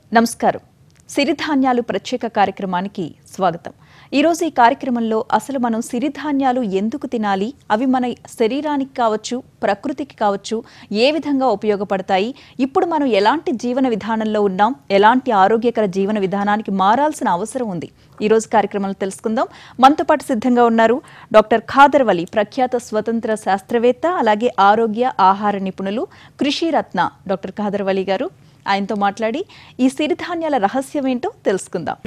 నమస్కారం సిరిధాన్యాలు ప్రత్యేక కార్యక్రమానికి స్వాగతం ఈరోజు ఈ కార్యక్రమంలో అసలు మనం సిరిధాన్యాలు ఎందుకు తినాలి అవి మన శరీరానికి కావచ్చు ప్రకృతికి కావచ్చు ఏ విధంగా ఉపయోగపడతాయి ఇప్పుడు మనం ఎలాంటి జీవన విధానంలో ఉన్నాం ఎలాంటి ఆరోగ్యకర జీవన విధానానికి మారాల్సిన అవసరం ఉంది ఈరోజు కార్యక్రమంలో తెలుసుకుందాం మనతో పాటు సిద్ధంగా ఉన్నారు డాక్టర్ ఖాదర్ వలి ప్రఖ్యాత స్వతంత్ర శాస్త్రవేత్త అలాగే ఆరోగ్య ఆహార నిపుణులు కృషి రత్న డాక్టర్ ఖాదర్ వలి గారు ఆయనతో మాట్లాడి ఈ సిరిధాన్యాల రహస్యం ఏంటో తెలుసుకుందాం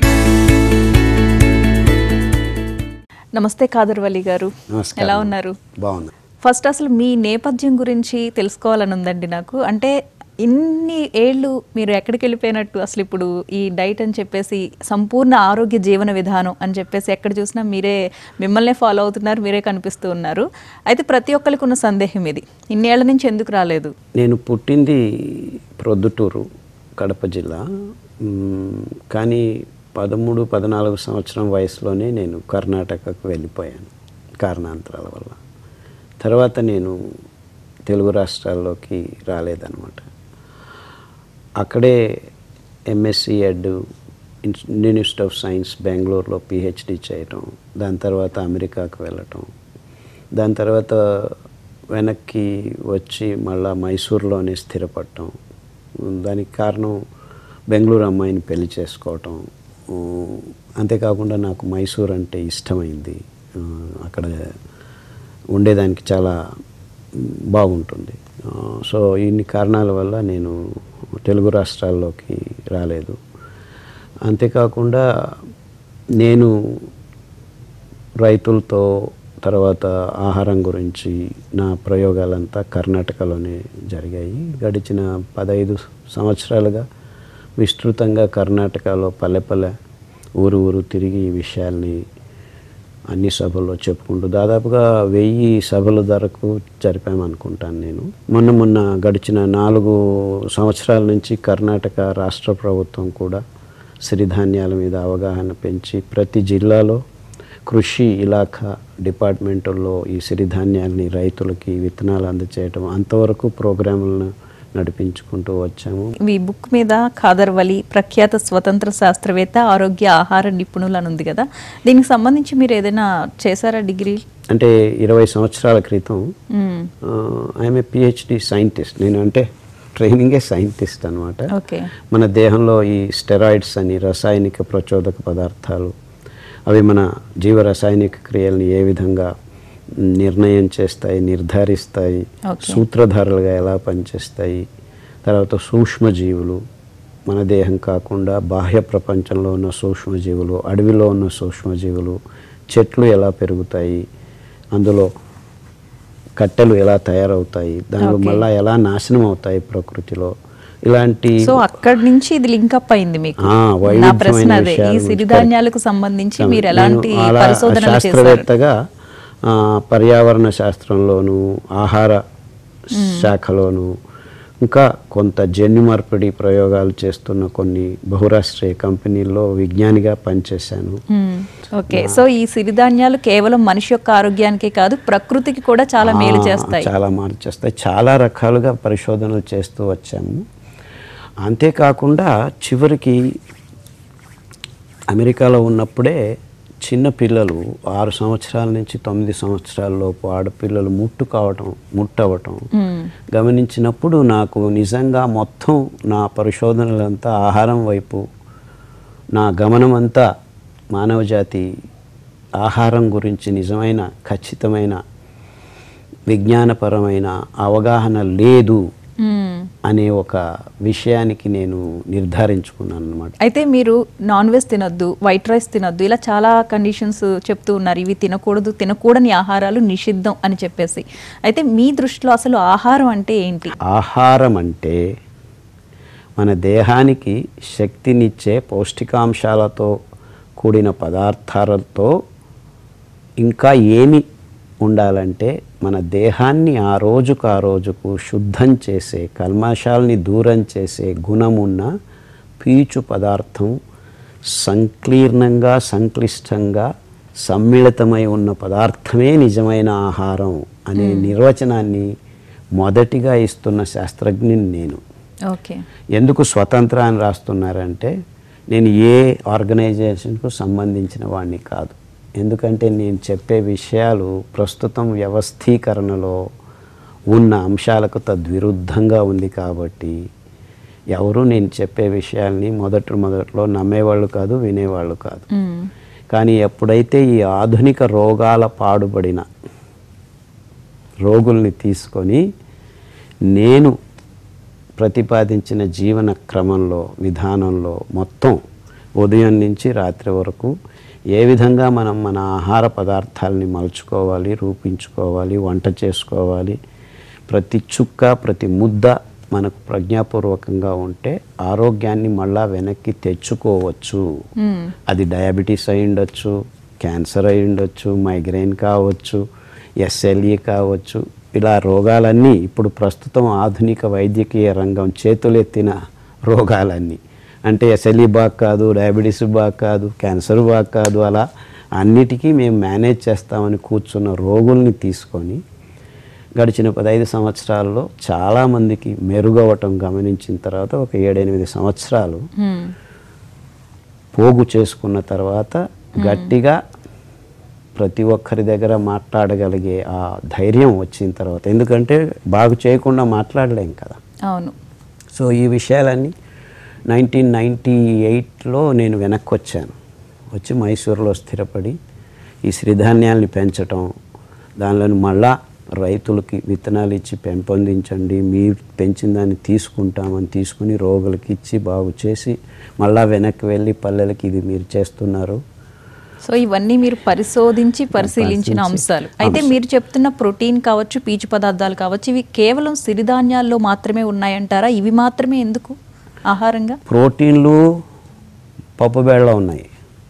నమస్తే ఖాదర్ వలి గారు నమస్కారం. ఎలా ఉన్నారు బాగుంది ఫస్ట్ అసలు మీ నేపథ్యం గురించి తెలుసుకోవాలని ఉందండి నాకు అంటే ఇన్ని ఏళ్ళు మీరు ఎక్కడికి వెళ్ళిపోయినట్టు అసలు ఇప్పుడు ఈ డైట్ అని చెప్పేసి సంపూర్ణ ఆరోగ్య జీవన విధానం అని చెప్పేసి ఎక్కడ చూసినా మీరే మిమ్మల్నే ఫాలో అవుతున్నారు మీరే కనిపిస్తూ ఉన్నారు అయితే ప్రతి ఒక్కరికి ఉన్న సందేహం ఇది ఇన్నేళ్ల నుంచి ఎందుకు రాలేదు నేను పుట్టింది ప్రొద్దుటూరు కడప జిల్లా మ్మ్, కానీ పదమూడు పద్నాలుగు సంవత్సరం వయసులోనే నేను కర్ణాటకకు వెళ్ళిపోయాను కారణాంతరాల వల్ల తర్వాత నేను తెలుగు రాష్ట్రాల్లోకి రాలేదన్నమాట అక్కడే MSc Ed Indian Institute of Science బెంగళూరులో పిహెచ్డి చేయటం దాని తర్వాత అమెరికాకు వెళ్ళటం దాని తర్వాత వెనక్కి వచ్చి మళ్ళా మైసూర్లోనే స్థిరపడటం దానికి కారణం బెంగళూరు అమ్మాయిని పెళ్లి చేసుకోవటం ఊ, అంతేకాకుండా నాకు మైసూర్ అంటే ఇష్టమైంది ఆ, అక్కడ ఉండేదానికి చాలా బాగుంటుంది ఆ, సో ఇన్ని కారణాల వల్ల నేను తెలుగు రాష్ట్రాల్లోకి రాలేదు అంతేకాకుండా నేను రైతులతో తర్వాత ఆహారం గురించి నా ప్రయోగాలంతా కర్ణాటకలోనే జరిగాయి గడిచిన పదహైదు సంవత్సరాలుగా విస్తృతంగా కర్ణాటకలో పల్లె పల్లె ఊరు ఊరు తిరిగి ఈ విషయాల్ని అన్ని సభల్లో చెప్పుకుంటూ దాదాపుగా వెయ్యి సభల ధరకు జరిపామనుకుంటాను నేను మొన్న మొన్న గడిచిన నాలుగు సంవత్సరాల నుంచి కర్ణాటక రాష్ట్ర ప్రభుత్వం కూడా సిరిధాన్యాల మీద అవగాహన పెంచి ప్రతి జిల్లాలో కృషి ఇలాఖా డిపార్ట్మెంటుల్లో ఈ సిరిధాన్యాలని రైతులకి విత్తనాలు అందచేయటం అంతవరకు ప్రోగ్రాములను నడిపించుకుంటూ వచ్చాము మీ బుక్ మీద ఖాదర్ వలి ప్రఖ్యాత స్వతంత్ర శాస్త్రవేత్త ఆరోగ్య ఆహార నిపుణులు అని ఉంది కదా దీనికి సంబంధించి మీరు ఏదైనా చేశారా డిగ్రీ అంటే ఇరవై సంవత్సరాల క్రితం మ్మ్. ఐఎమ్ ఏ పిహెచ్డి సైంటిస్ట్ నేను అంటే ట్రైనింగే సైంటిస్ట్ అనమాట ఓకే మన దేహంలో ఈ స్టెరాయిడ్స్ అని రసాయనిక ప్రచోదక పదార్థాలు అవి మన జీవ రసాయనిక క్రియల్ని ఏ విధంగా నిర్ణయం చేస్తాయి నిర్ధారిస్తాయి Okay. సూత్రధారులుగా ఎలా పనిచేస్తాయి తర్వాత సూక్ష్మజీవులు మన దేహం కాకుండా బాహ్య ప్రపంచంలో ఉన్న సూక్ష్మజీవులు అడవిలో ఉన్న సూక్ష్మజీవులు చెట్లు ఎలా పెరుగుతాయి అందులో కట్టెలు ఎలా తయారవుతాయి దానిలో Okay. మళ్ళా ఎలా నాశనం అవుతాయి ప్రకృతిలో ఇలాంటి సో అక్కడి నుంచి ఇది లింక్ అప్ అయింది మీకు ఆ, నా వైవిధ్యమైన ప్రశ్న అదే విషయాల ఈ గురించి సిరిధాన్యాలకు సంబంధించి నేను మీరు ఎలాంటి అలా పరిశోధనలు చేశారు శాస్త్రవేత్తగా ఆ, పర్యావరణ శాస్త్రంలోను ఆహార శాఖలోను ఇంకా కొంత జన్యు మార్పిడి ప్రయోగాలు చేస్తున్న కొన్ని బహురాష్ట్రీయ కంపెనీల్లో విజ్ఞానిగా పనిచేశాను మ్మ్. ఓకే సో ఈ సిరిధాన్యాలు కేవలం మనిషి యొక్క ఆరోగ్యానికే కాదు ప్రకృతికి కూడా చాలా మేలు ఆ, చేస్తాయి చాలా మార్పు చేస్తాయి చాలా రకాలుగా పరిశోధనలు చేస్తూ వచ్చాము అంతేకాకుండా చివరికి అమెరికాలో ఉన్నప్పుడే చిన్న పిల్లలు ఆరు సంవత్సరాల నుంచి తొమ్మిది సంవత్సరాల లోపు ఆడపిల్లలు ముట్టు కావటం ముట్టవటం మ్మ్. గమనించినప్పుడు నాకు నిజంగా మొత్తం నా పరిశోధనలంతా ఆహారం వైపు నా గమనమంతా మానవజాతి ఆహారం గురించి నిజమైన ఖచ్చితమైన విజ్ఞానపరమైన అవగాహన లేదు మ్మ్. అనే ఒక విషయానికి నేను నిర్ధారించుకున్నాను అనమాట అయితే మీరు నాన్ వెజ్ తినొద్దు వైట్ రైస్ తినొద్దు ఇలా చాలా కండిషన్స్ చెప్తూ ఉన్నారు ఇవి తినకూడదు తినకూడని ఆహారాలు నిషిద్ధం అని చెప్పేసి అయితే మీ దృష్టిలో అసలు ఆహారం అంటే ఏంటి ఆహారం అంటే మన దేహానికి శక్తినిచ్చే పౌష్టికాంశాలతో కూడిన పదార్థాలతో ఇంకా ఏమి ఉండాలంటే మన దేహాన్ని ఆ రోజుకు ఆ రోజుకు శుద్ధం చేసే కల్మాషాల్ని దూరం చేసే గుణమున్న పీచు పదార్థం సంకీర్ణంగా సంక్లిష్టంగా సమ్మిళితమై ఉన్న పదార్థమే నిజమైన ఆహారం అనే నిర్వచనాన్ని మొదటిగా ఇస్తున్న శాస్త్రజ్ఞుని నేను ఓకే ఎందుకు స్వతంత్ర అని రాస్తున్నారంటే నేను ఏ ఆర్గనైజేషన్కు సంబంధించిన వాడిని కాదు ఎందుకంటే నేను చెప్పే విషయాలు ప్రస్తుతం వ్యవస్థీకరణలో ఉన్న అంశాలకు తద్విరుద్ధంగా ఉంది కాబట్టి ఎవరు నేను చెప్పే విషయాల్ని మొదటి మొదట్లో నమ్మేవాళ్ళు కాదు వినేవాళ్ళు కాదు మ్మ్. కానీ ఎప్పుడైతే ఈ ఆధునిక రోగాల పాడుబడిన రోగుల్ని తీసుకొని నేను ప్రతిపాదించిన జీవన క్రమంలో విధానంలో మొత్తం ఉదయం నుంచి రాత్రి వరకు ఏ విధంగా మనం మన ఆహార పదార్థాలని మలుచుకోవాలి రూపించుకోవాలి వంట చేసుకోవాలి ప్రతి చుక్క ప్రతి ముద్ద మనకు ప్రజ్ఞాపూర్వకంగా ఉంటే ఆరోగ్యాన్ని మళ్ళా వెనక్కి తెచ్చుకోవచ్చు మ్మ్. అది డయాబెటీస్ అయి ఉండొచ్చు క్యాన్సర్ అయి ఉండొచ్చు మైగ్రేన్ కావచ్చు ఎస్ఎల్ఈ కావచ్చు ఇలా రోగాలన్నీ ఇప్పుడు ప్రస్తుతం ఆధునిక వైద్యకీయ రంగం చేతులెత్తిన రోగాలన్నీ అంటే ఎస్ఎల్ఈ బాగా కాదు డయాబెటీస్ బాగా కాదు క్యాన్సర్ బాగా కాదు అలా అన్నిటికీ మేము మేనేజ్ చేస్తామని కూర్చున్న రోగుల్ని తీసుకొని గడిచిన పదహైదు సంవత్సరాల్లో చాలామందికి మెరుగవటం గమనించిన తర్వాత ఒక ఏడెనిమిది సంవత్సరాలు మ్మ్. పోగు చేసుకున్న తర్వాత గట్టిగా ప్రతి ఒక్కరి దగ్గర మాట్లాడగలిగే ఆ ధైర్యం వచ్చిన తర్వాత ఎందుకంటే బాగు చేయకుండా మాట్లాడలేం కదా అవును సో ఈ విషయాలన్నీ నైన్టీన్ నైంటీ ఎయిట్లో నేను వెనక్కి వచ్చాను వచ్చి మైసూరులో స్థిరపడి ఈ సిరిధాన్యాల్ని పెంచటం దానిలో మళ్ళా రైతులకి విత్తనాలు ఇచ్చి పెంపొందించండి మీరు పెంచిన దాన్ని తీసుకుంటామని తీసుకుని రోగులకి ఇచ్చి బాగు చేసి మళ్ళా వెనక్కి వెళ్ళి పల్లెలకి ఇది మీరు చేస్తున్నారు సో ఇవన్నీ మీరు పరిశోధించి పరిశీలించిన అంశాలు అయితే మీరు చెప్తున్న ప్రోటీన్ కావచ్చు పీచు పదార్థాలు కావచ్చు ఇవి కేవలం సిరిధాన్యాల్లో మాత్రమే ఉన్నాయంటారా ఇవి మాత్రమే ఎందుకు ఆహారంగా ప్రోటీన్లు పప్పుబేళ్ళలో ఉన్నాయి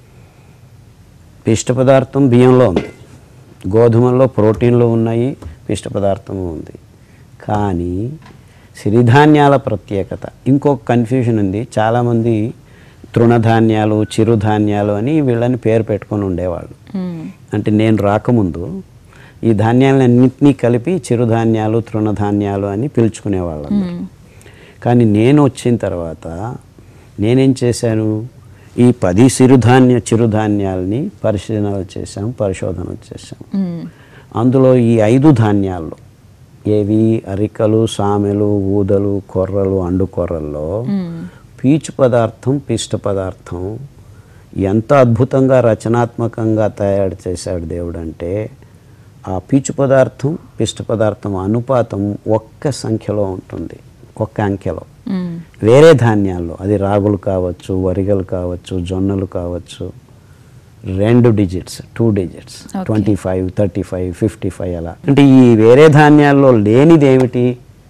పిష్ట పదార్థం బియ్యంలో ఉంది గోధుమల్లో ప్రోటీన్లు ఉన్నాయి పిష్ట పదార్థము ఉంది కానీ సిరిధాన్యాల ప్రత్యేకత ఇంకొక కన్ఫ్యూజన్ ఉంది చాలామంది తృణధాన్యాలు చిరుధాన్యాలు అని వీళ్ళని పేరు పెట్టుకొని ఉండేవాళ్ళు మ్మ్. అంటే నేను రాకముందు ఈ ధాన్యాలన్నింటినీ కలిపి చిరుధాన్యాలు తృణధాన్యాలు అని పిలుచుకునేవాళ్ళం మ్మ్. కానీ నేను వచ్చిన తర్వాత నేనేం చేశాను ఈ పది సిరుధాన్య చిరుధాన్యాలని పరిశీలనలు చేశాం పరిశోధనలు చేశాం మ్మ్. అందులో ఈ ఐదు ధాన్యాల్లో ఏవి అరికలు సామెలు ఊదలు కొర్రలు అండు కొర్రల్లో మ్మ్. పీచు పదార్థం పిష్ట పదార్థం ఎంత అద్భుతంగా రచనాత్మకంగా తయారు చేశాడు దేవుడు అంటే ఆ పీచు పదార్థం పిష్ట పదార్థం అనుపాతం ఒక్క సంఖ్యలో ఉంటుంది ఒక్క అంకెలో మ్మ్. వేరే ధాన్యాల్లో అది రాగులు కావచ్చు వరిగలు కావచ్చు జొన్నలు కావచ్చు రెండు digits two digits Okay. Twenty five thirty five fifty five అలా అంటే ఈ వేరే ధాన్యాల్లో లేనిది ఏమిటి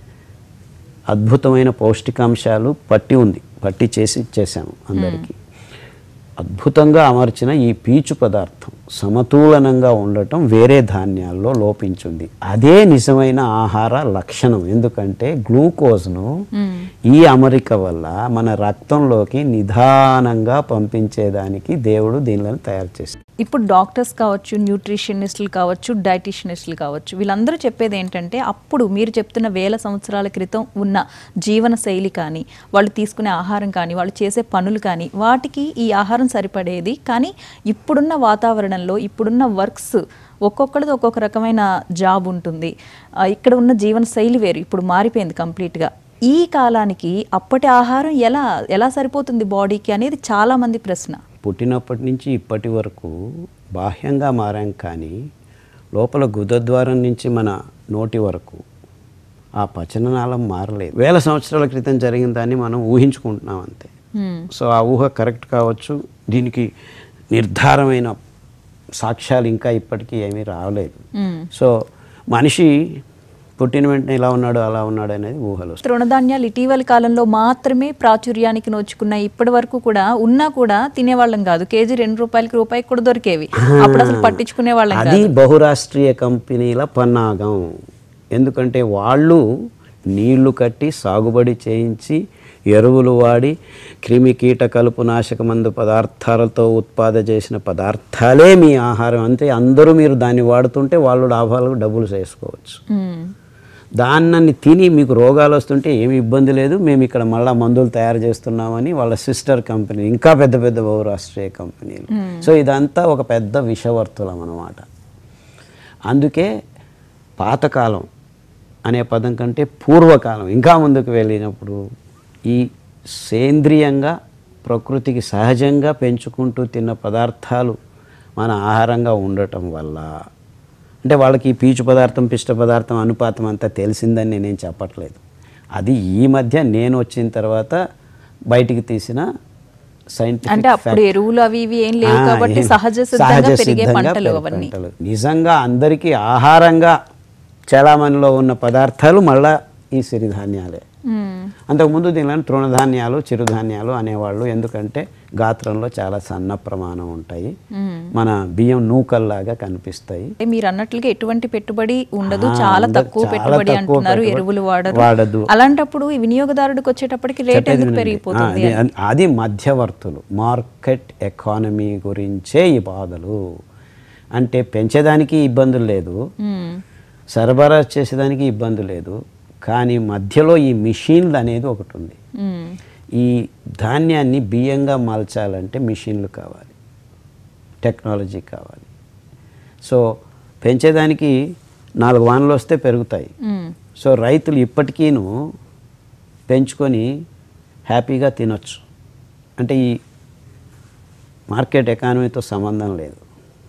అద్భుతమైన పౌష్టికాంశాలు పట్టి ఉంది పట్టి చేసి ఇచ్చేసాము అందరికీ అద్భుతంగా అమర్చిన ఈ పీచు పదార్థం సమతూలనంగా ఉండటం వేరే ధాన్యాల్లో లోపించింది అదే నిజమైన ఆహార లక్షణం ఎందుకంటే గ్లూకోజ్ను మ్మ్. ఈ అమరిక వల్ల మన రక్తంలోకి నిదానంగా పంపించేదానికి దేవుడు దీనిలను తయారు చేశాడు ఇప్పుడు డాక్టర్స్ కావచ్చు న్యూట్రిషనిస్టులు కావచ్చు డైటిషనిస్టులు కావచ్చు వీళ్ళందరూ చెప్పేది ఏంటంటే అప్పుడు మీరు చెప్తున్న వేల సంవత్సరాల క్రితం ఉన్న జీవన శైలి కానీ వాళ్ళు తీసుకునే ఆహారం కానీ వాళ్ళు చేసే పనులు కానీ వాటికి ఈ ఆహారం సరిపడేది కానీ ఇప్పుడున్న వాతావరణంలో ఇప్పుడున్న వర్క్స్ ఒక్కొక్కరిది ఒక్కొక్క రకమైన జాబ్ ఉంటుంది ఆ, ఇక్కడ ఉన్న జీవన శైలి వేరు ఇప్పుడు మారిపోయింది కంప్లీట్గా ఈ కాలానికి అప్పటి ఆహారం ఎలా ఎలా సరిపోతుంది బాడీకి అనేది చాలామంది ప్రశ్న పుట్టినప్పటి నుంచి ఇప్పటి వరకు బాహ్యంగా మారాం కానీ లోపల గుదద్వారం నుంచి మన నోటి వరకు ఆ పచననాళం మారలేదు వేల సంవత్సరాల క్రితం జరిగిన దాన్ని మనం ఊహించుకుంటున్నాం అంతే మ్మ్. సో ఆ ఊహ కరెక్ట్ కావచ్చు దీనికి నిర్ధారమైన సాక్ష్యాలు ఇంకా ఇప్పటికీ ఏమీ రాలేదు మ్మ్. సో మనిషి పుట్టిన వెంటనే ఇలా ఉన్నాడు అలా ఉన్నాడు అనేది ఊహలు తృణధాన్యాలు ఇటీవలి కాలంలో మాత్రమే ప్రాచుర్యానికి నోచుకున్నాయి ఇప్పటి వరకు కూడా ఉన్నా కూడా తినేవాళ్ళం కాదు కేజీ రెండు రూపాయలకి రూపాయికి కూడా దొరికేవి అప్పుడు అసలు పట్టించుకునే వాళ్ళం అది కాదు బహురాష్ట్రీయ కంపెనీల పన్నాగం ఎందుకంటే వాళ్ళు నీళ్లు కట్టి సాగుబడి చేయించి ఎరువులు వాడి క్రిమి కీట కలుపు నాశక మందు పదార్థాలతో ఉత్పాద చేసిన పదార్థాలే మీ ఆహారం అంతే అందరూ మీరు దాన్ని వాడుతుంటే వాళ్ళు లాభాలు డబ్బులు చేసుకోవచ్చు మ్మ్. దాన్ని తిని మీకు రోగాలు వస్తుంటే ఏమి ఇబ్బంది లేదు మేము ఇక్కడ మళ్ళీ మందులు తయారు చేస్తున్నామని వాళ్ళ సిస్టర్ కంపెనీ ఇంకా పెద్ద పెద్ద బహురాష్ట్రీయ కంపెనీలు సో ఇదంతా ఒక పెద్ద విషవర్తులం అన్నమాట అందుకే పాతకాలం అనే పదం కంటే పూర్వకాలం ఇంకా ముందుకు వెళ్ళినప్పుడు ఈ సేంద్రియంగా ప్రకృతికి సహజంగా పెంచుకుంటూ తిన్న పదార్థాలు మన ఆహారంగా ఉండటం వల్ల అంటే వాళ్ళకి ఈ పీచు పదార్థం పిష్ట పదార్థం అనుపాతం అంతా తెలిసిందని నేనేం చెప్పట్లేదు అది ఈ మధ్య నేను వచ్చిన తర్వాత బయటికి తీసిన సైంటిఫిక్ అంటే అప్పుడు ఎరువులు అవి ఇవి ఏం లేవు ఆ, కాబట్టి ఏం- సహజ సిద్ధంగా సహజ పెరిగే సిద్ధంగా పంటలు పెరిగే అవన్నీ పంటలు. నిజంగా అందరికీ ఆహారంగా చలామణిలో ఉన్న పదార్థాలు మళ్ళా ఈ సిరిధాన్యాలే మ్మ్. అంతకుముందు దీనిలో తృణధాన్యాలు చిరుధాన్యాలు అనేవాళ్ళు ఎందుకంటే గాత్రంలో చాలా సన్న ప్రమాణం ఉంటాయి మ్మ్. మన బియ్యం నూకల్లాగా కనిపిస్తాయి అంటే మీరు అన్నట్లుగా ఎటువంటి పెట్టుబడి ఉండదు ఆ, చాలా ఉండదు. తక్కువ చాలా పెట్టుబడి తక్కువ అంటున్నారు పెట్టుబడి. ఎరువులు వాడరు వాడదు. అలాంటప్పుడు ఈ వినియోగదారుడికి వచ్చేటప్పటికి రేట్ చెప్పేది ఎందుకు వినండి. పెరిగిపోతుంది ఆ, అది- అది మధ్యవర్తులు మార్కెట్ ఎకానమీ గురించే ఈ బాధలు అంటే పెంచేదానికి ఇబ్బందులు లేదు మ్మ్. సరఫరా చేసేదానికి ఇబ్బంది లేదు కానీ మధ్యలో ఈ మిషన్లు అనేది ఒకటి ఉంది మ్మ్. ఈ ధాన్యాన్ని బియ్యంగా మలచాలంటే మిషన్లు కావాలి టెక్నాలజీ కావాలి సో పెంచేదానికి నాలుగు వానలు వస్తే పెరుగుతాయి మ్మ్. సో రైతులు ఇప్పటికీను పెంచుకొని హ్యాపీగా తినొచ్చు అంటే ఈ మార్కెట్ ఎకానమీతో సంబంధం లేదు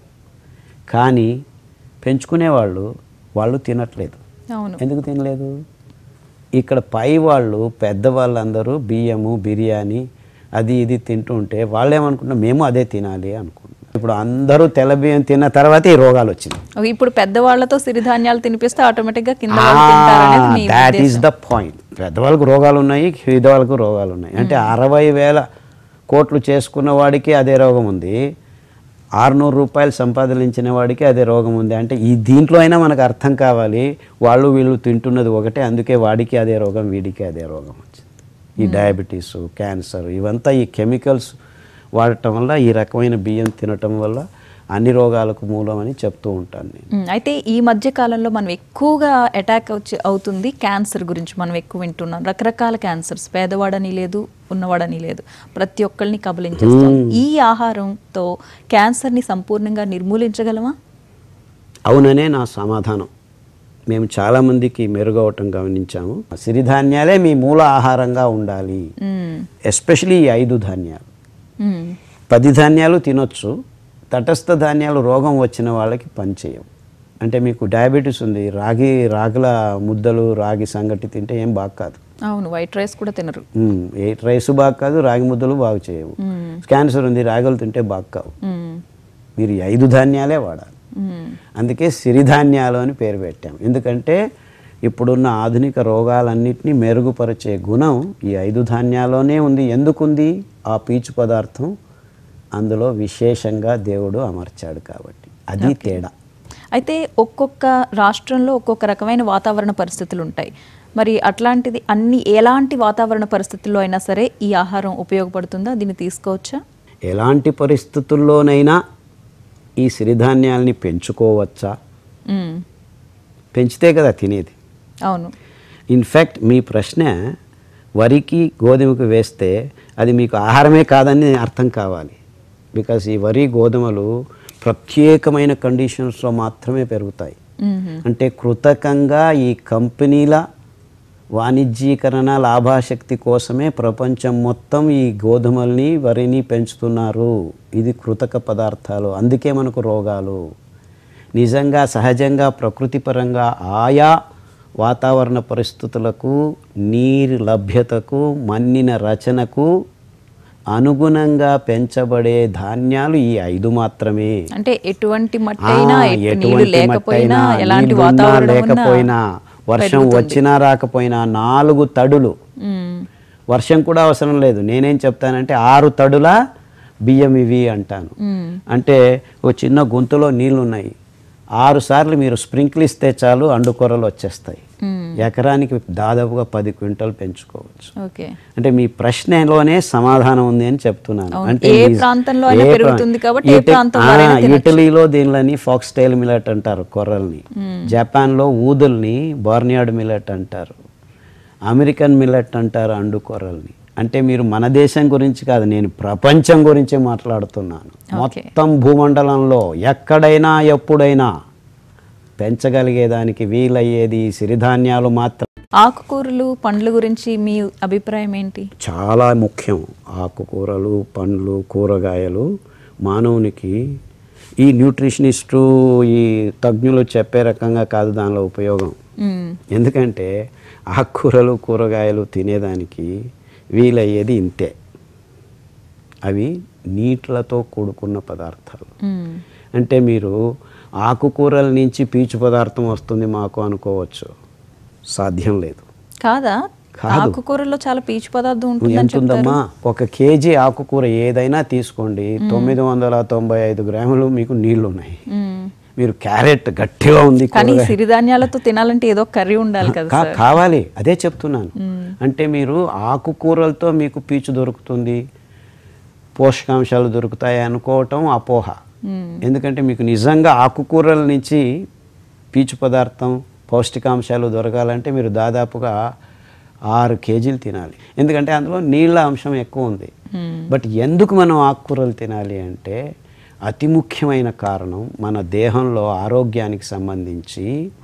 కానీ పెంచుకునేవాళ్ళు వాళ్ళు తినట్లేదు అవును ఎందుకు తినలేదు ఇక్కడ పై వాళ్ళు పెద్దవాళ్ళందరూ బియ్యము బిర్యానీ అది ఇది తింటుంటే వాళ్ళు ఏమనుకుంటున్నారు మేము అదే తినాలి అనుకుంటున్నాం ఇప్పుడు అందరూ తెల్ల బియ్యం తిన్న తర్వాత ఈ రోగాలు వచ్చినాయి ఓ, ఇప్పుడు పెద్దవాళ్లతో సిరిధాన్యాలు తినిపిస్తే ఆటోమేటిక్ గా కింద వాళ్ళు తింటారనేది మీ దాట్ ఈస్ ఉద్దేశం. ద పాయింట్ పెద్దవాళ్ళకు రోగాలు ఉన్నాయి పేదవాళ్ళకు రోగాలు ఉన్నాయి అంటే అరవై వేల కోట్లు చేసుకున్న వాడికి అదే రోగం ఉంది ఆరునూరు రూపాయలు సంపాదించిన వాడికి అదే రోగం ఉంది అంటే ఈ దీంట్లో అయినా మనకు అర్థం కావాలి వాళ్ళు వీళ్ళు తింటున్నది ఒకటే అందుకే వాడికి అదే రోగం వీడికి అదే రోగం వచ్చింది ఈ డయాబెటీస్ క్యాన్సర్ ఇవంతా ఈ కెమికల్స్ వాడటం వల్ల ఈ రకమైన బియ్యం తినటం వల్ల అన్ని రోగాలకు మూలం అని చెప్తూ ఉంటాను నేను మ్మ్. అయితే ఈ మధ్య కాలంలో మనం ఎక్కువగా అటాక్ వచ్చి అవుతుంది క్యాన్సర్ గురించి మనం ఎక్కువ వింటున్నాం రకరకాల క్యాన్సర్స్ పేదవాడని లేదు ఉన్నవాడని లేదు ప్రతి ఒక్కరిని కబలించేస్తాం ఈ ఆహారంతో క్యాన్సర్ని సంపూర్ణంగా నిర్మూలించగలమా అవుననే నా సమాధానం మేము చాలామందికి మెరుగవటం గమనించాము సిరిధాన్యాలే మీ మూల ఆహారంగా ఉండాలి మ్మ్. ఎస్పెషలీ ఈ ఐదు ధాన్యాలు మ్మ్. పది ధాన్యాలు తినొచ్చు తటస్థ ధాన్యాలు రోగం వచ్చిన వాళ్ళకి పనిచేయవు అంటే మీకు డయాబెటీస్ ఉంది రాగి రాగుల ముద్దలు రాగి సంగటి తింటే ఏం బాగా కాదు అవును వైట్ రైస్ కూడా తినరు మ్మ్. ఏ రైస్ బాగా కాదు రాగి ముద్దలు బాగు చేయవు మ్మ్. క్యాన్సర్ ఉంది రాగులు తింటే బాగా కావు మ్మ్. మీరు ఈ ఐదు ధాన్యాలే వాడాలి మ్మ్. అందుకే సిరిధాన్యాలు అని పేరు పెట్టాం ఎందుకంటే ఇప్పుడున్న ఆధునిక రోగాలన్నింటినీ మెరుగుపరిచే గుణం ఈ ఐదు ధాన్యాల్లోనే ఉంది ఎందుకుంది ఆ పీచు పదార్థం అందులో విశేషంగా దేవుడు అమర్చాడు కాబట్టి అది తేడా అయితే ఒక్కొక్క రాష్ట్రంలో ఒక్కొక్క రకమైన వాతావరణ పరిస్థితులు ఉంటాయి మరి అట్లాంటిది అన్ని ఎలాంటి వాతావరణ పరిస్థితుల్లో అయినా సరే ఈ ఆహారం ఉపయోగపడుతుందా దీన్ని తీసుకోవచ్చా ఎలాంటి పరిస్థితుల్లోనైనా ఈ సిరిధాన్యాల్ని పెంచుకోవచ్చా మ్మ్. పెంచితే కదా తినేది అవును ఇన్ఫ్యాక్ట్ మీ ప్రశ్న వరికి గోధుమకు వేస్తే అది మీకు ఆహారమే కాదని అర్థం కావాలి బికాస్ ఈ వరి గోధుమలు ప్రత్యేకమైన కండిషన్స్లో మాత్రమే పెరుగుతాయి మ్మ్. అంటే కృతకంగా ఈ కంపెనీల వాణిజ్యీకరణ లాభాశక్తి కోసమే ప్రపంచం మొత్తం ఈ గోధుమల్ని వరిని పెంచుతున్నారు ఇది కృతక పదార్థాలు అందుకే మనకు రోగాలు నిజంగా సహజంగా ప్రకృతిపరంగా ఆయా వాతావరణ పరిస్థితులకు నీరు లభ్యతకు మన్నిన రచనకు అనుగుణంగా పెంచబడే ధాన్యాలు ఈ ఐదు మాత్రమే అంటే ఎటువంటి మట్టి ఆ, అయినా ఎటు నీళ్లు ఎటువంటి లేకపోయినా మట్టైనా, ఎలాంటి నీళ్లున్నా వాతావరణం ఉన్నా లేకపోయినా వర్షం వచ్చినా రాకపోయినా నాలుగు తడులు మ్మ్. వర్షం కూడా అవసరం లేదు నేనేం చెప్తానంటే ఆరు తడుల బియ్యం ఇవి అంటాను మ్మ్. అంటే ఓ చిన్న గుంతలో నీళ్లు ఉన్నాయి ఆరు సార్లు మీరు స్ప్రింకిల్ ఇస్తే చాలు అండుకొరలు వచ్చేస్తాయి ఎకరానికి దాదాపుగా పది క్వింటల్ పెంచుకోవచ్చు ఓకే అంటే మీ ప్రశ్నలోనే సమాధానం ఉంది అని చెప్తున్నాను అవును. అంటే ఏ ఈ- ప్రాంతంలో అయినా ఏ ప్రా- పెరుగుతుంది కాబట్టి ఏ ఇట- ప్రాంతం ఆ, వారైనా తినొచ్చు. ఇటలీలో దీనిలని ఫాక్స్ టైల్ మిలెట్ అంటారు కొర్రల్ని జపాన్లో ఊదుల్ని బార్నియార్డ్ మిలెట్ అంటారు అమెరికన్ మిలెట్ అంటారు అండు కొర్రల్ని అంటే మీరు మన దేశం గురించి కాదు నేను ప్రపంచం గురించి మాట్లాడుతున్నాను మొత్తం భూమండలంలో ఎక్కడైనా ఎప్పుడైనా పెంచగలిగేదానికి వీలయ్యేది ఈ సిరిధాన్యాలు మాత్రం ఆకుకూరలు పండ్ల గురించి మీ అభిప్రాయం ఏంటి చాలా ముఖ్యం ఆకుకూరలు పండ్లు కూరగాయలు మానవునికి ఈ న్యూట్రిషనిస్టు ఈ తజ్ఞులు చెప్పే రకంగా కాదు దానిలో ఉపయోగం మ్మ్. ఎందుకంటే ఆకుకూరలు కూరగాయలు తినేదానికి వీలయ్యేది ఇంతే అవి నీటిలతో కూడుకున్న పదార్థాలు మ్మ్. అంటే మీరు ఆకుకూరల నుంచి పీచు పదార్థం వస్తుంది మాకు అనుకోవచ్చు సాధ్యం లేదు కాదా కాదు. ఆకుకూరలో చాలా పీచు పదార్థం ఉంటుందని ఎంత ఉందమ్మా ఒక కేజీ ఆకుకూర ఏదైనా తీసుకోండి తొమ్మిది వందల తొంభై ఐదు గ్రాములు మీకు నీళ్లు ఉన్నాయి మ్మ్. మీరు క్యారెట్ గట్టిగా ఉంది కానీ కూరగాయ- సిరిధాన్యాలతో తినాలంటే ఏదో కర్రీ ఉండాలి కదా కా- సార్ కావాలి అదే చెప్తున్నాను అంటే మీరు ఆకుకూరలతో మీకు పీచు దొరుకుతుంది పోషకాంశాలు దొరుకుతాయి అనుకోవటం అపోహ మ్మ్. ఎందుకంటే మీకు నిజంగా ఆకుకూరల నుంచి పీచు పదార్థం పౌష్టికాంశాలు దొరకాలంటే మీరు దాదాపుగా ఆరు కేజీలు తినాలి ఎందుకంటే అందులో నీళ్ళ అంశం ఎక్కువ ఉంది మ్మ్. బట్ ఎందుకు మనం ఆకుకూరలు తినాలి అంటే అతి ముఖ్యమైన కారణం మన దేహంలో ఆరోగ్యానికి సంబంధించి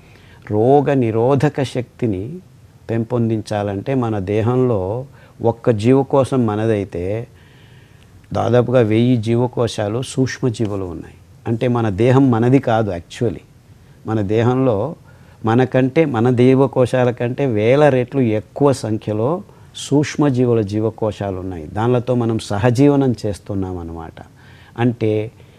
రోగ నిరోధక శక్తిని పెంపొందించాలంటే మన దేహంలో ఒక్క జీవకోశం మనదైతే దాదాపుగా వెయ్యి జీవకోశాలు సూక్ష్మజీవులు ఉన్నాయి అంటే మన దేహం మనది కాదు యాక్చువల్లీ మన దేహంలో మనకంటే మన జీవకోశాల కంటే వేల రెట్లు ఎక్కువ సంఖ్యలో సూక్ష్మజీవుల జీవకోశాలు ఉన్నాయి దానిలతో మనం సహజీవనం చేస్తున్నాం అన్నమాట అంటే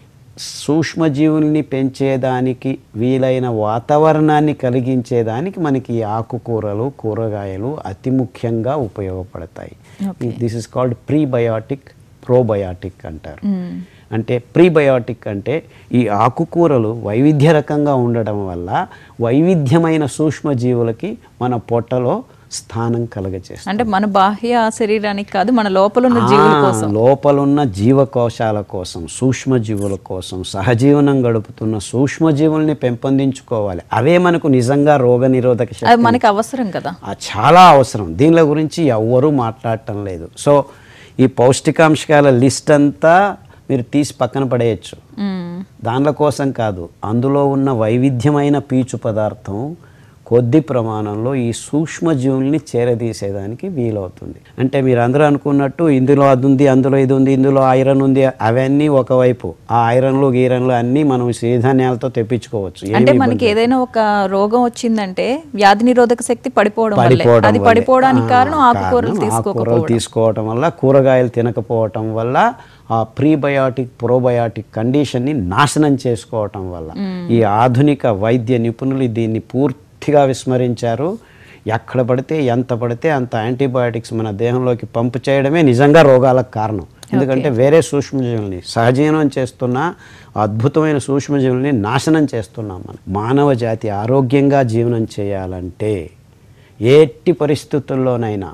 సూక్ష్మజీవుల్ని పెంచేదానికి వీలైన వాతావరణాన్ని కలిగించేదానికి మనకి ఈ ఆకుకూరలు కూరగాయలు అతి ముఖ్యంగా ఉపయోగపడతాయి Okay. This is called prebiotic probiotic అంటారు మ్మ్. అంటే ప్రీబయాటిక్ అంటే ఈ ఆకుకూరలు వైవిధ్య రకంగా ఉండడం వల్ల వైవిధ్యమైన సూక్ష్మజీవులకి మన పొట్టలో స్థానం కలగచేస్తుంది అంటే మన బాహ్య శరీరానికి కాదు మన లోపల ఉన్న జీవుల ఆ, కోసం లోపలున్న జీవకోశాల కోసం సూక్ష్మజీవుల కోసం సహజీవనం గడుపుతున్న సూక్ష్మజీవుల్ని పెంపొందించుకోవాలి అవే మనకు నిజంగా రోగ నిరోధక శక్తి అది మనకి అవసరం కదా ఆ చాలా అవసరం దీనిల గురించి ఎవ్వరూ మాట్లాడటం లేదు సో ఈ పౌష్టికాంశాల లిస్ట్ అంతా మీరు తీసి పక్కన పడేయచ్చు మ్మ్. దానిల కోసం కాదు అందులో ఉన్న వైవిధ్యమైన పీచు పదార్థం కొద్ది ప్రమాణంలో ఈ సూక్ష్మజీవుల్ని చేరదీసేదానికి వీలవుతుంది అంటే మీరు అందరూ అనుకున్నట్టు ఇందులో అది ఉంది అందులో ఇది ఉంది ఇందులో ఐరన్ ఉంది అవన్నీ ఒకవైపు ఆ ఐరన్లు గీరన్లు అన్నీ మనం సిరిధాన్యాలతో తెప్పించుకోవచ్చు ఏమీ అంటే ఇబ్బంది మనకి ఏదైనా ఒక రోగం వచ్చిందంటే వ్యాధి నిరోధక శక్తి పడిపోవడం వల్లే పడిపోవడం అది వల్లే. పడిపోవడానికి ఆ, కారణం ఆకుకూరలు కారణం తీసుకోకపోవడం ఆకుకూరలు తీసుకోవటం వల్ల కూరగాయలు తినకపోవటం వల్ల ఆ ప్రీబయాటిక్ ప్రోబయాటిక్ కండిషన్ని నాశనం చేసుకోవటం వల్ల ఈ ఆధునిక వైద్య నిపుణులు దీన్ని పూర్తిగా విస్మరించారు ఎక్కడ పడితే ఎంత పడితే అంత యాంటీబయాటిక్స్ మన దేహంలోకి పంపు చేయడమే నిజంగా రోగాలకు కారణం ఎందుకంటే వేరే సూక్ష్మజీవుల్ని సహజీవనం చేస్తున్న అద్భుతమైన సూక్ష్మజీవుల్ని నాశనం చేస్తున్నాం మనం మానవ జాతి ఆరోగ్యంగా జీవనం చేయాలంటే ఎట్టి పరిస్థితుల్లోనైనా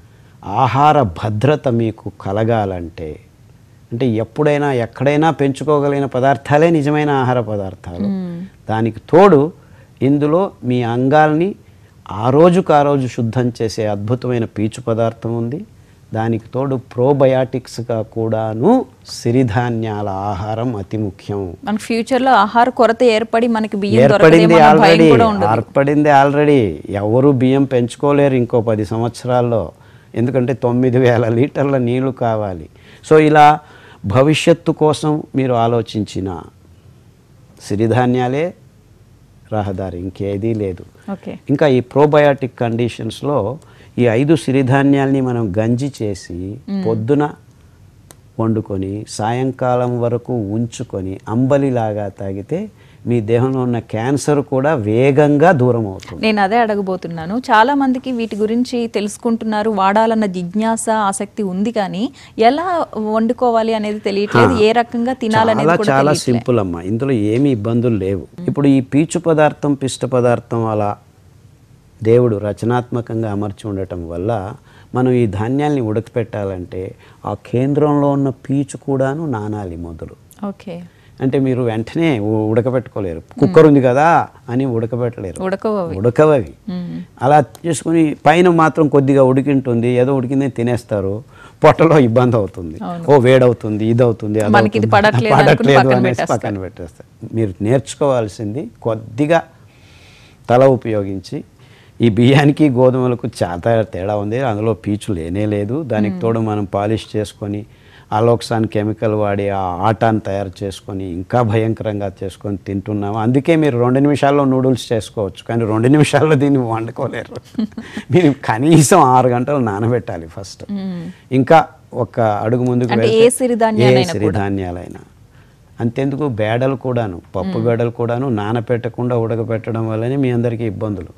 ఆహార భద్రత మీకు కలగాలంటే అంటే ఎప్పుడైనా ఎక్కడైనా పెంచుకోగలిగిన పదార్థాలే నిజమైన ఆహార పదార్థాలు దానికి తోడు ఇందులో మీ అంగాల్ని ఆ రోజుకు ఆ రోజు శుద్ధం చేసే అద్భుతమైన పీచు పదార్థం ఉంది దానికి తోడు ప్రోబయాటిక్స్గా కూడాను సిరిధాన్యాల ఆహారం అతి ముఖ్యం మన ఫ్యూచర్ లో ఆహార కొరత ఏర్పడి మనకి బియ్యం ఏర్పడింది దొరకదేమో అన్న భయం ఆల్రెడీ కూడా ఉండదు ఏర్పడింది ఆల్రెడీ ఎవరు బియ్యం పెంచుకోలేరు ఇంకో పది సంవత్సరాల్లో ఎందుకంటే తొమ్మిది వేల లీటర్ల నీళ్లు కావాలి సో ఇలా భవిష్యత్తు కోసం మీరు ఆలోచించిన సిరిధాన్యాలే రహదారి ఇంకేదీ లేదు ఓకే ఇంకా ఈ ప్రోబయాటిక్ కండిషన్స్లో ఈ ఐదు సిరిధాన్యాల్ని మనం గంజి చేసి పొద్దున వండుకొని సాయంకాలం వరకు ఉంచుకొని అంబలిలాగా తాగితే మీ దేహంలో ఉన్న క్యాన్సర్ కూడా వేగంగా దూరం అవుతుంది నేను అదే అడగబోతున్నాను చాలా మందికి వీటి గురించి తెలుసుకుంటున్నారు వాడాలన్న జిజ్ఞాస ఆసక్తి ఉంది కానీ ఎలా వండుకోవాలి అనేది తెలియట్లేదు ఏ రకంగా తినాలనేది చాలా కూడా చాలా తెలియట్లేదు సింపుల్ అమ్మా ఇందులో ఏమీ ఇబ్బందులు లేవు ఇప్పుడు ఈ పీచు పదార్థం పిష్ట పదార్థం అలా దేవుడు రచనాత్మకంగా అమర్చి ఉండటం వల్ల మనం ఈ ధాన్యాల్ని ఉడకపెట్టాలంటే ఆ కేంద్రంలో ఉన్న పీచు కూడాను నానాలి మొదలు ఓకే అంటే మీరు వెంటనే ఉ- ఉడకబెట్టుకోలేరు కుక్కర్ ఉంది కదా అని ఉడకబెట్టలేరు ఉడకవవి ఉడకవవి అలా చేసుకుని పైన మాత్రం కొద్దిగా ఉడికింటుంది ఏదో ఉడికిందని తినేస్తారు పొట్టలో ఇబ్బంది అవుతుంది ఓ వేడవుతుంది ఇది అవుతుంది అది మనకి ఇది అవుతుంది, పడట్లేదు అనుకుని పడట్లేదు పక్కన అనేసి పెట్టేస్తారు. పక్కన పెట్టేస్తారు మీరు నేర్చుకోవాల్సింది కొద్దిగా తల ఉపయోగించి ఈ బియ్యానికి గోధుమలకు చాలా తేడా ఉంది అందులో పీచు లేనే లేదు దానికి తోడు మనం పాలిష్ చేసుకొని అలోక్సాన్ కెమికల్ వాడి ఆ ఆటాన్ని తయారు చేసుకొని ఇంకా భయంకరంగా చేసుకొని తింటున్నాము అందుకే మీరు రెండు నిమిషాల్లో నూడిల్స్ చేసుకోవచ్చు కానీ రెండు నిమిషాల్లో దీన్ని వండుకోలేరు మీరు కనీసం ఆరు గంటలు నానబెట్టాలి ఫస్ట్ ఇంకా ఒక అడుగు ముందుకు అంటే వెళ్తే ఏ సిరిధాన్యాలైనా ఏ సిరిధాన్యాలైనా అంతెందుకు బేడలు కూడాను పప్పు బేడలు కూడాను నానపెట్టకుండా ఉడకపెట్టడం వల్లనే మీ అందరికీ ఇబ్బందులు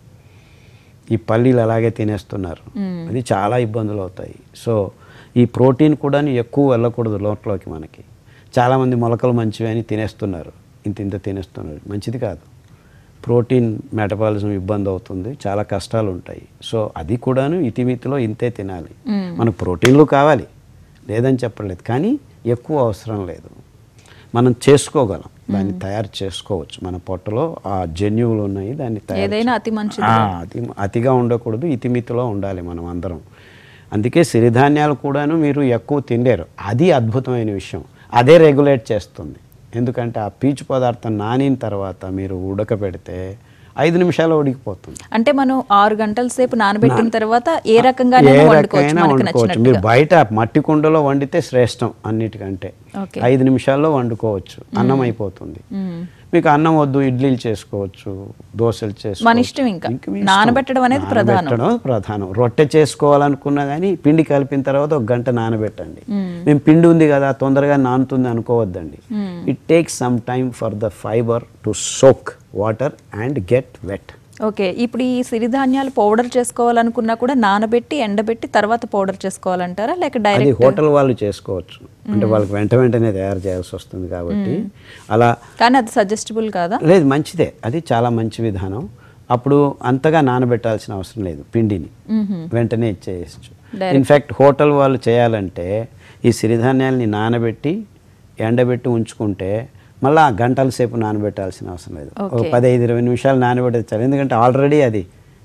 ఈ పల్లీలు అలాగే తినేస్తున్నారు అది చాలా ఇబ్బందులు అవుతాయి సో ఈ ప్రోటీన్ కూడా ఎక్కువ వెళ్ళకూడదు లోట్లోకి మనకి చాలామంది మొలకలు మంచివి అని తినేస్తున్నారు ఇంత ఇంత తినేస్తున్నారు మంచిది కాదు ప్రోటీన్ మెటబాలిజం ఇబ్బంది అవుతుంది చాలా కష్టాలు ఉంటాయి సో అది కూడాను ఇతిమితిలో ఇంతే తినాలి మనకు ప్రోటీన్లు కావాలి లేదని చెప్పలేదు కానీ ఎక్కువ అవసరం లేదు మనం చేసుకోగలం దాన్ని తయారు చేసుకోవచ్చు మన పొట్టలో ఆ జన్యువులు ఉన్నాయి దాన్ని తయారు ఏదైనా అతి మంచిది ఆ, అతి అతిగా ఉండకూడదు ఇతిమితిలో ఉండాలి మనం అందరం అందుకే సిరిధాన్యాలు కూడాను మీరు ఎక్కువ తినలేరు అది అద్భుతమైన విషయం అదే రెగ్యులేట్ చేస్తుంది ఎందుకంటే ఆ పీచు పదార్థం నానిన తర్వాత మీరు ఉడకబెడితే ఐదు నిమిషాలు ఉడికిపోతుంది అంటే మనం ఆరు గంటల సేపు నానబెట్టిన తర్వాత ఏ రకంగా ఏ వండుకోవచ్చు రకమైనా మనకు వండుకోవచ్చు నచ్చినట్టు మీరు బయట మట్టి కుండలో వండితే శ్రేష్టం అన్నిటికంటే ఓకే ఐదు నిమిషాల్లో వండుకోవచ్చు అన్నం అయిపోతుంది మీకు అన్నం వద్దు ఇడ్లీలు చేసుకోవచ్చు దోశలు చేసుకోవచ్చు మన ఇష్టం ఇంకా. ఇంక మీ ఇష్టం. నానబెట్టడం అనేది ప్రధానం. నానబెట్టడం ప్రధానం రొట్టె చేసుకోవాలనుకున్నా కానీ పిండి కలిపిన తర్వాత ఒక గంట నానబెట్టండి మేము పిండి ఉంది కదా తొందరగా నానుతుంది అనుకోవద్దండి it takes some time for the fibre to soak water and get wet okay ఇప్పుడు ఈ సిరిధాన్యాలు పౌడర్ చేసుకోవాలనుకున్నా కూడా నానబెట్టి ఎండబెట్టి తర్వాత పౌడర్ చేసుకోవాలంటారా లేక అది డైరెక్ట్ హోటల్ వాళ్ళు చేసుకోవచ్చు అంటే వాళ్ళకి వెంట వెంటనే తయారు చేయాల్సి వస్తుంది కాబట్టి అలా కానీ అది సజెస్టబుల్ కాదా లేదు మంచిదే అది చాలా మంచి విధానం అప్పుడు అంతగా నానబెట్టాల్సిన అవసరం లేదు పిండిని వెంటనే ఇచ్చేయచ్చు ఇన్ఫ్యాక్ట్ హోటల్ వాళ్ళు చేయాలంటే ఈ సిరిధాన్యాలని నానబెట్టి ఎండబెట్టి ఉంచుకుంటే మళ్ళీ గంటల సేపు నానబెట్టాల్సిన అవసరం లేదు ఒక పదహైదు ఇరవై నిమిషాలు నానబెట్టేది చాలు ఎందుకంటే ఆల్రెడీ అది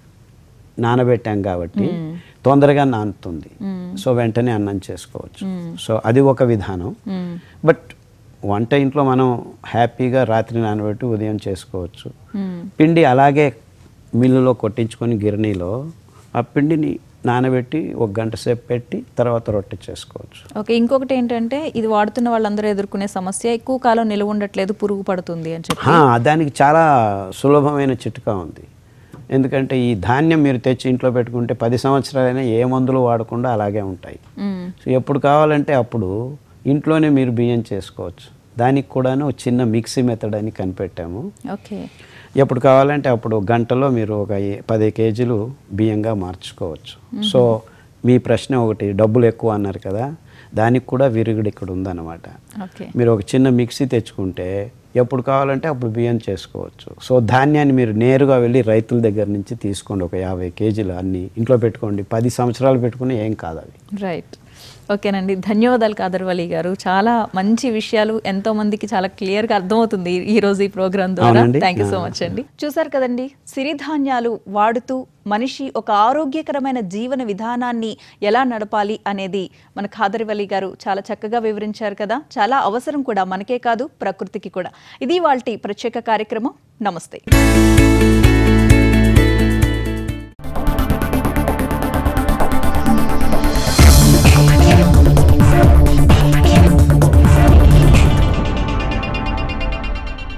నానబెట్టాం కాబట్టి తొందరగా నానుతుంది సో వెంటనే అన్నం చేసుకోవచ్చు సో అది ఒక విధానం బట్ వంట ఇంట్లో మనం హ్యాపీగా రాత్రి నానబెట్టి ఉదయం చేసుకోవచ్చు పిండి అలాగే మిల్లులో కొట్టించుకొని గిరణిలో ఆ పిండిని నానబెట్టి ఒక గంట సేపు పెట్టి తర్వాత రొట్టె చేసుకోవచ్చు ఓకే ఇంకొకటి ఏంటంటే ఇది వాడుతున్న వాళ్ళందరూ ఎదుర్కొనే సమస్య ఎక్కువ కాలం నిలువ ఉండట్లేదు పురుగు పడుతుంది అని చెప్పి హా, దానికి చాలా సులభమైన చిట్కా ఉంది ఎందుకంటే ఈ ధాన్యం మీరు తెచ్చి ఇంట్లో పెట్టుకుంటే పది సంవత్సరాలైనా ఏ మందులు వాడకుండా అలాగే ఉంటాయి మ్మ్. సో ఎప్పుడు కావాలంటే అప్పుడు ఇంట్లోనే మీరు బియ్యం చేసుకోవచ్చు దానికి కూడాను ఒక చిన్న మిక్సీ మెథడ్ అని కనిపెట్టాము ఓకే ఎప్పుడు కావాలంటే అప్పుడు గంటలో మీరు ఒక ఏ- పది కేజీలు బియ్యంగా మార్చుకోవచ్చు సో మీ ప్రశ్న ఒకటి డబ్బులు ఎక్కువ అన్నారు కదా దానికి కూడా విరుగుడు ఇక్కడ ఉందన్నమాట ఓకే మీరు ఒక చిన్న మిక్సీ తెచ్చుకుంటే ఎప్పుడు కావాలంటే అప్పుడు బియ్యం చేసుకోవచ్చు సో ధాన్యాన్ని మీరు నేరుగా వెళ్ళి రైతుల దగ్గర నుంచి తీసుకోండి ఒక యాభై కేజీలు అన్ని ఇంట్లో పెట్టుకోండి పది సంవత్సరాలు పెట్టుకుని ఏం కాదు అవి రైట్ ఓకేనండి ధన్యవాదాలు కాదర్వలి గారు చాలా మంచి విషయాలు ఎంతో మందికి చాలా క్లియర్గా అర్థమవుతుంది ఈ- ఈ రోజు ఈ ప్రోగ్రామ్ ద్వారా అవునండి. థ్యాంక్ యూ సో మచ్ అండి చూసారు కదండి సిరిధాన్యాలు వాడుతూ మనిషి ఒక ఆరోగ్యకరమైన జీవన విధానాన్ని ఎలా నడపాలి అనేది మన ఖాదర్వలి గారు చాలా చక్కగా వివరించారు కదా చాలా అవసరం కూడా మనకే కాదు ప్రకృతికి కూడా ఇది వాళ్ళ ప్రత్యేక కార్యక్రమం నమస్తే